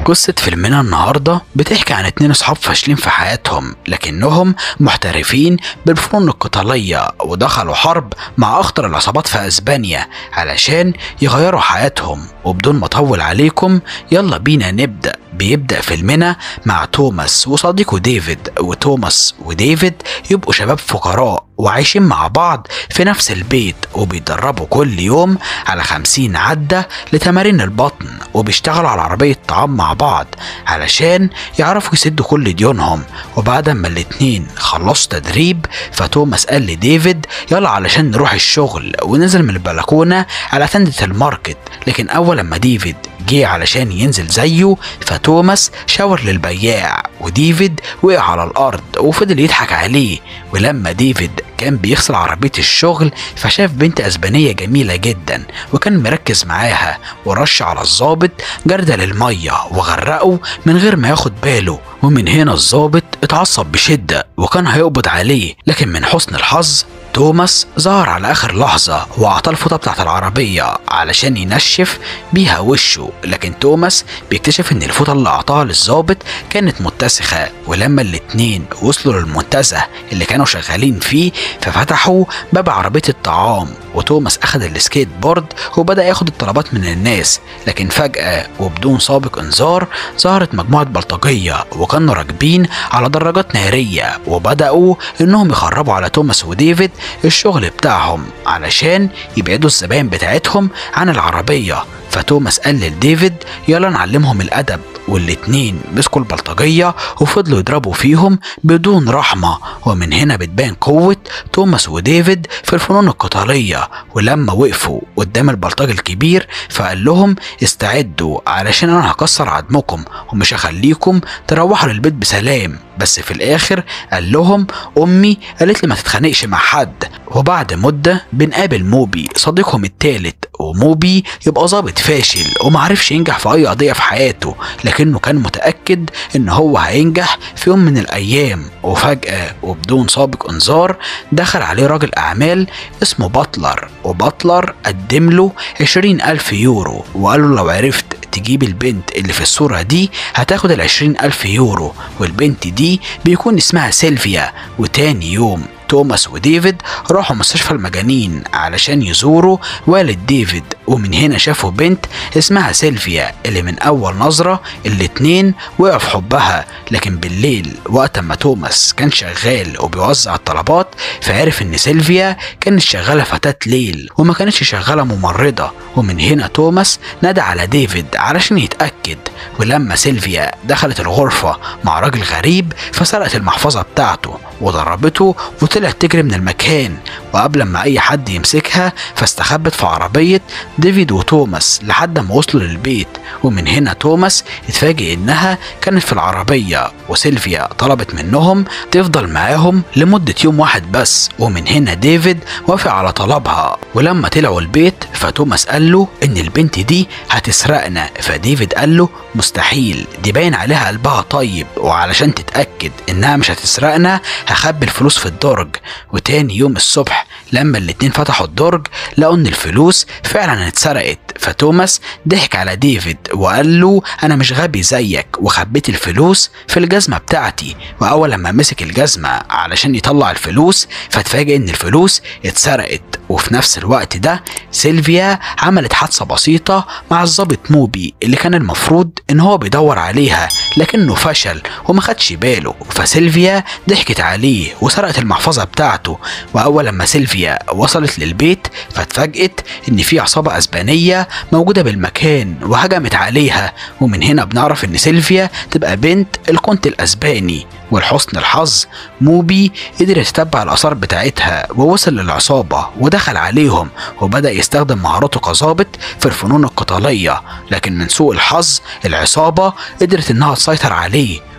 قصة فيلمنا النهاردة بتحكي عن اتنين اصحاب فاشلين في حياتهم لكنهم محترفين بالفنون القتالية ودخلوا حرب مع اخطر العصابات في اسبانيا علشان يغيروا حياتهم وبدون ما اطول عليكم يلا بينا نبدأ بيبدأ فيلمنا مع توماس وصديقه ديفيد وتوماس وديفيد يبقوا شباب فقراء وعايشين مع بعض في نفس البيت وبيتدربوا كل يوم على خمسين عدة لتمارين البطن وبيشتغلوا على عربية طعام مع بعض علشان يعرفوا يسدوا كل ديونهم وبعد ما الاتنين خلصوا تدريب فتوماس قال لديفيد يلا علشان نروح الشغل ونزل من البلكونة على تندة الماركت لكن أول لما ديفيد جه علشان ينزل زيه فتوماس شاور للبياع وديفيد وقع على الأرض وفضل يضحك عليه ولما ديفيد كان بيغسل عربية الشغل فشاف بنت أسبانية جميلة جدا وكان مركز معاها ورش على الظابط جردل المية وغرقه من غير ما ياخد باله ومن هنا الظابط اتعصب بشدة وكان هيقبض عليه لكن من حسن الحظ توماس ظهر على اخر لحظة واعطاه الفوطة بتاعت العربية علشان ينشف بيها وشه لكن توماس بيكتشف ان الفوطة اللي اعطاها للظابط كانت متسخة ولما الاتنين وصلوا للمنتزه اللي كانوا شغالين فيه ففتحوا باب عربية الطعام وتوماس اخد السكيت بورد وبدأ ياخد الطلبات من الناس لكن فجأة وبدون سابق انذار ظهرت مجموعة بلطجية وكانوا راكبين على دراجات نارية وبدأوا انهم يخربوا على توماس وديفيد الشغل بتاعهم علشان يبعدوا الزباين بتاعتهم عن العربية فتوماس قال لديفيد يلا نعلمهم الأدب والاتنين مسكوا البلطجية وفضلوا يضربوا فيهم بدون رحمة ومن هنا بتبان قوة توماس وديفيد في الفنون القتالية ولما وقفوا قدام البلطجي الكبير فقال لهم استعدوا علشان انا هكسر عظمكم ومش هخليكم تروحوا للبيت بسلام بس في الاخر قال لهم امي قالت لي ما تتخانقش مع حد وبعد مدة بنقابل موبي صديقهم التالت وموبي يبقى ظابط فاشل ومعرفش ينجح في اي قضية في حياته لكنه كان متأكد ان هو هينجح في يوم من الايام وفجأة وبدون سابق انذار دخل عليه راجل اعمال اسمه باتلر وباتلر قدم له عشرين الف يورو وقال له لو عرفت تجيب البنت اللي في الصورة دي هتاخد العشرين ألف يورو والبنت دي بيكون اسمها سيلفيا وتاني يوم توماس وديفيد راحوا مستشفى المجانين علشان يزوروا والد ديفيد ومن هنا شافوا بنت اسمها سيلفيا اللي من أول نظرة الاتنين وقعوا في حبها لكن بالليل وقت ما توماس كان شغال وبيوزع الطلبات فعرف إن سيلفيا كانت شغالة فتاة ليل وما كانتش شغالة ممرضة ومن هنا توماس نادى على ديفيد علشان يتأكد ولما سيلفيا دخلت الغرفة مع راجل غريب فسرقت المحفظة بتاعته وضربته وطلعت تجري من المكان وقبل ما اي حد يمسكها فاستخبت في عربية ديفيد وتوماس لحد ما وصلوا للبيت ومن هنا توماس اتفاجئ انها كانت في العربية وسيلفيا طلبت منهم تفضل معاهم لمدة يوم واحد بس ومن هنا ديفيد وافق على طلبها ولما طلعوا البيت فتوماس قال له ان البنت دي هتسرقنا فديفيد قال له مستحيل دي باين عليها قلبها طيب وعلشان تتأكد انها مش هتسرقنا هخبي الفلوس في الدرج وتاني يوم الصبح لما الاتنين فتحوا الدرج لقوا ان الفلوس فعلا اتسرقت فتوماس ضحك على ديفيد وقال له انا مش غبي زيك وخبيت الفلوس في الجزمة بتاعتي واول لما مسك الجزمة علشان يطلع الفلوس فاتفاجئ ان الفلوس اتسرقت وفي نفس الوقت ده سيلفيا عملت حادثة بسيطة مع الظابط موبي اللي كان المفروض ان هو بيدور عليها لكنه فشل وما خدش باله فسيلفيا ضحكت عليه وسرقت المحفظة بتاعته واول لما سيلفيا وصلت للبيت فاتفاجئت ان في عصابة اسبانية موجودة بالمكان وهجمت عليها ومن هنا بنعرف ان سيلفيا تبقى بنت الكونت الاسباني ولحسن الحظ موبي قدر يتتبع الاثار بتاعتها ووصل للعصابة ودخل عليهم وبدأ يستخدم مهاراته كظابط في الفنون القتالية لكن من سوء الحظ العصابة قدرت انها تسيطر عليه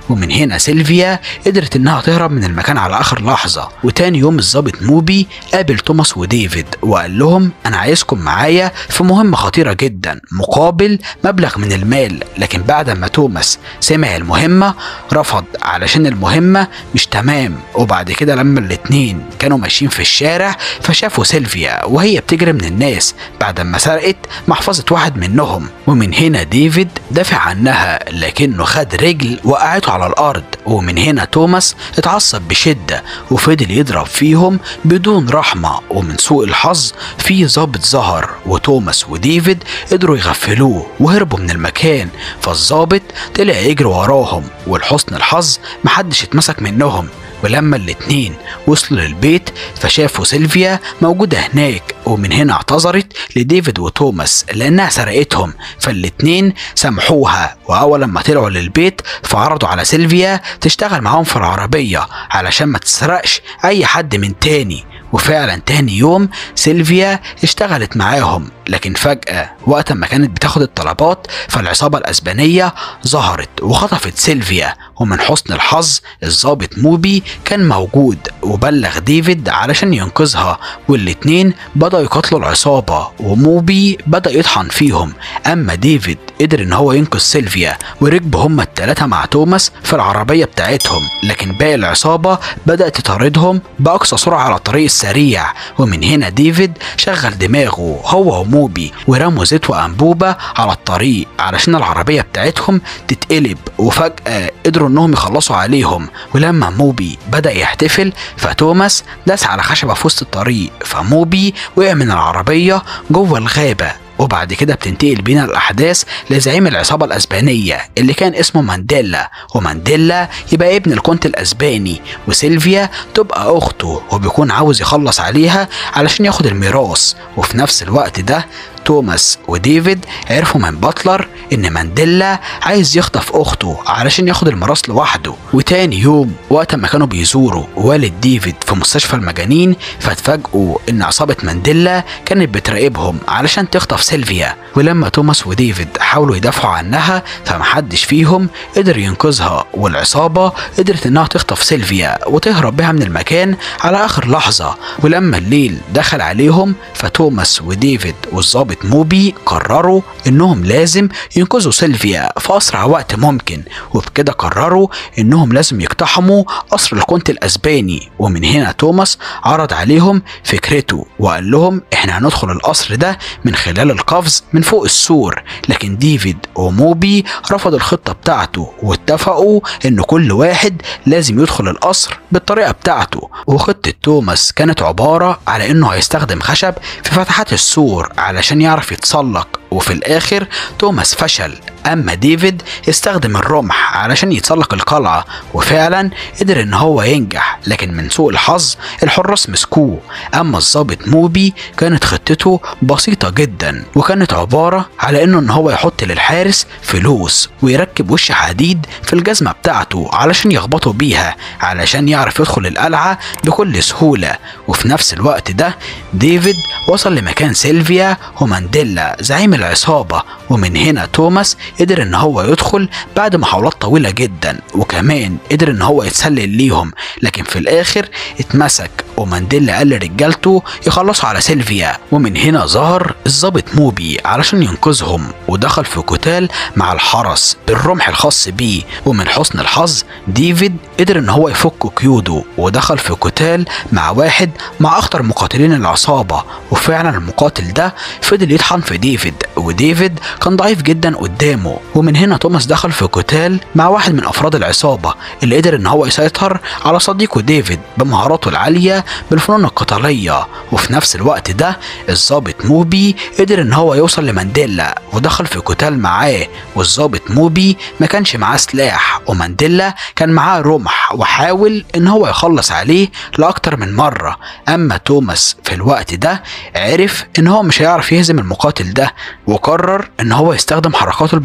ومن هنا سيلفيا قدرت انها تهرب من المكان على اخر لحظه وتاني يوم الضابط موبي قابل توماس وديفيد وقال لهم انا عايزكم معايا في مهمه خطيره جدا مقابل مبلغ من المال لكن بعد ما توماس سمع المهمه رفض علشان المهمه مش تمام وبعد كده لما الاتنين كانوا ماشيين في الشارع فشافوا سيلفيا وهي بتجري من الناس بعد ما سرقت محفظه واحد منهم ومن هنا ديفيد دافع عنها لكنه خد رجل وقعته على الارض ومن هنا توماس اتعصب بشده وفضل يضرب فيهم بدون رحمه ومن سوء الحظ في ظابط ظهر وتوماس وديفيد قدروا يغفلوه وهربوا من المكان فالظابط طلع يجري وراهم ولحسن الحظ محدش اتمسك منهم ولما الاتنين وصلوا للبيت فشافوا سيلفيا موجودة هناك ومن هنا اعتذرت لديفيد وتوماس لأنها سرقتهم فالاتنين سامحوها وأول لما طلعوا للبيت فعرضوا على سيلفيا تشتغل معاهم في العربية علشان ما تسرقش أي حد من تاني وفعلا تاني يوم سيلفيا اشتغلت معاهم لكن فجأة وقت ما كانت بتاخد الطلبات فالعصابة الأسبانية ظهرت وخطفت سيلفيا ومن حسن الحظ الضابط موبي كان موجود وبلغ ديفيد علشان ينقذها والاتنين بدأوا يقاتلوا العصابة وموبي بدأ يطحن فيهم أما ديفيد قدر إن هو ينقذ سيلفيا وركبوا هما التلاتة مع توماس في العربية بتاعتهم لكن باقي العصابة بدأت تطاردهم بأقصى سرعة على الطريق السريع ومن هنا ديفيد شغل دماغه هو وموبي ورموا زيت وأنبوبة على الطريق علشان العربية بتاعتهم تتقلب وفجأة قدروا إنهم يخلصوا عليهم ولما موبي بدأ يحتفل فتوماس داس على خشبة في وسط الطريق فموبي وقع من العربية جوه الغابة وبعد كده بتنتقل بينا الأحداث لزعيم العصابة الأسبانية اللي كان اسمه مانديلا ومانديلا يبقى ابن الكونت الأسباني وسيلفيا تبقى أخته وبيكون عاوز يخلص عليها علشان ياخد الميراث وفي نفس الوقت ده توماس وديفيد عرفوا من باتلر ان مانديلا عايز يخطف اخته علشان ياخد الميراث لوحده وتاني يوم وقت ما كانوا بيزوروا والد ديفيد في مستشفى المجانين فاتفاجئوا ان عصابة مانديلا كانت بتراقبهم علشان تخطف سيلفيا ولما توماس وديفيد حاولوا يدافعوا عنها فمحدش فيهم قدر ينقذها والعصابة قدرت انها تخطف سيلفيا وتهرب بها من المكان على اخر لحظة ولما الليل دخل عليهم فتوماس وديفيد والظابط موبي قرروا انهم لازم ينقذوا سيلفيا في اسرع وقت ممكن وبكده قرروا انهم لازم يقتحموا قصر الكونت الاسباني ومن هنا توماس عرض عليهم فكرته وقال لهم احنا هندخل القصر ده من خلال القفز من فوق السور لكن ديفيد وموبي رفضوا الخطة بتاعته واتفقوا ان كل واحد لازم يدخل القصر بالطريقة بتاعته وخطة توماس كانت عبارة على انه هيستخدم خشب في فتحات السور علشان يعرف يتسلق وفي الاخر توماس فشل اما ديفيد استخدم الرمح علشان يتسلق القلعة وفعلا قدر ان هو ينجح لكن من سوء الحظ الحراس مسكوه اما الضابط موبي كانت خطته بسيطة جدا وكانت عبارة على انه ان هو يحط للحارس فلوس ويركب وش حديد في الجزمة بتاعته علشان يخبطه بيها علشان يعرف يدخل القلعة بكل سهولة وفي نفس الوقت ده ديفيد وصل لمكان سيلفيا ومانديلا زعيم العصابة ومن هنا توماس قدر ان هو يدخل بعد محاولات طويلة جدا وكمان قدر ان هو يتسلل ليهم لكن في الاخر اتمسك ومانديلا قال لرجالته يخلصوا على سيلفيا ومن هنا ظهر الضابط موبي علشان ينقذهم ودخل في قتال مع الحرس بالرمح الخاص بيه ومن حسن الحظ ديفيد قدر ان هو يفك قيوده ودخل في قتال مع واحد مع اخطر مقاتلين العصابة وفعلا المقاتل ده فضل يطحن في ديفيد وديفيد كان ضعيف جدا قدامه ومن هنا توماس دخل في قتال مع واحد من افراد العصابة اللي قدر ان هو يسيطر على صديقه ديفيد بمهاراته العالية بالفنون القتالية وفي نفس الوقت ده الضابط موبي قدر ان هو يوصل لمانديلا ودخل في قتال معاه والضابط موبي ما كانش معاه سلاح ومانديلا كان معاه رمح وحاول ان هو يخلص عليه لاكتر من مرة اما توماس في الوقت ده عرف ان هو مش هيعرف يهزم المقاتل ده وقرر ان هو يستخدم حركاته البحرية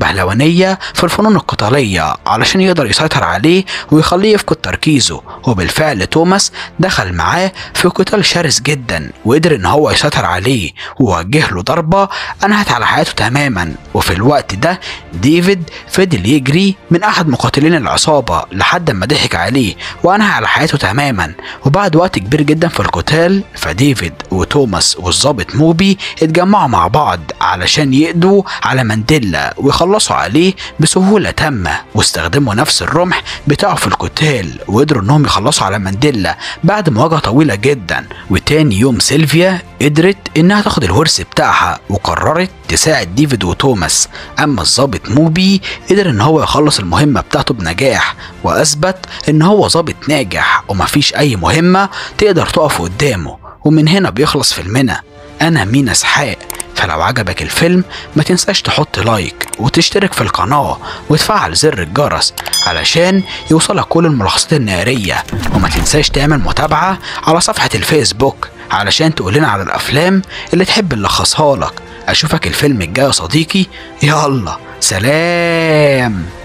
البهلوانية في الفنون القتالية علشان يقدر يسيطر عليه ويخليه يفقد تركيزه وبالفعل توماس دخل معاه في قتال شرس جدا وقدر ان هو يسيطر عليه ووجه له ضربة انهت على حياته تماما وفي الوقت ده ديفيد فضل يجري من احد مقاتلين العصابة لحد ما ضحك عليه وانهى على حياته تماما وبعد وقت كبير جدا في القتال فديفيد وتوماس والظابط موبي اتجمعوا مع بعض علشان يقضوا على مانديلا ويخلصوا عليه بسهولة تامة واستخدموا نفس الرمح بتاعه في القتال وقدروا انهم يخلصوا على مانديلا بعد مواجهة طويلة جدا وتاني يوم سيلفيا قدرت انها تاخد الورث بتاعها وقررت تساعد ديفيد وتوماس اما الظابط موبي قدر ان هو يخلص المهمة بتاعته بنجاح واثبت ان هو ظابط ناجح ومفيش اي مهمة تقدر تقف قدامه ومن هنا بيخلص فيلمنا انا مينا اسحاق فلو عجبك الفيلم ما تنساش تحط لايك وتشترك في القناة وتفعل زر الجرس علشان يوصلك كل الملخصات النارية وما تنساش تعمل متابعة على صفحة الفيسبوك علشان تقولنا على الأفلام اللي تحب نلخصها لك أشوفك الفيلم الجاي يا صديقي يلا سلام